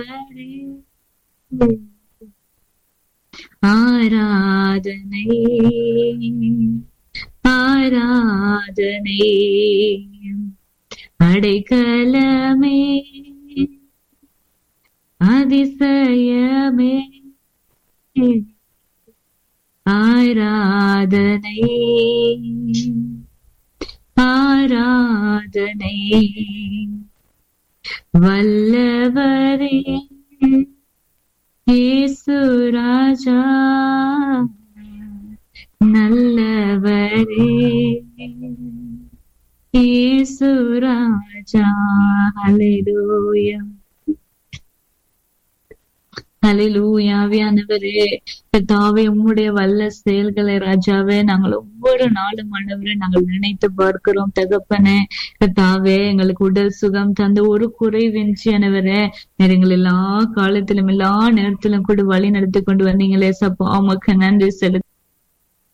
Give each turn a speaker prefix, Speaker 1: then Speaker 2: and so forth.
Speaker 1: ஆராதனை ஆராதனை அடைக்கலமே அதிசயமே ஆராதனை ஆராதனை வல்லவரே இயேசு ராஜா நல்லவரே இயேசு ராஜா ஹalleluya ஹalleluya ஆவியானவரே கர்த்தாவே உம்முடைய வல்ல செயல்களை ராஜாவே நாங்கள் ஒவ்வொரு நாளும் ஆண்டவரே நாங்கள் நினைத்து பார்க்கிறோம் தகப்பனே கர்த்தாவே எங்களுக்கு உடல் சுகம் தந்து ஒரு குறைவின்றி ஆனவரே எங்கள் எல்லா காலத்திலும் எல்லா நேரத்திலும் கூட வழி நடத்தி கொண்டு வந்தீங்களே சப்பா உமக்கு நன்றி செலுத்த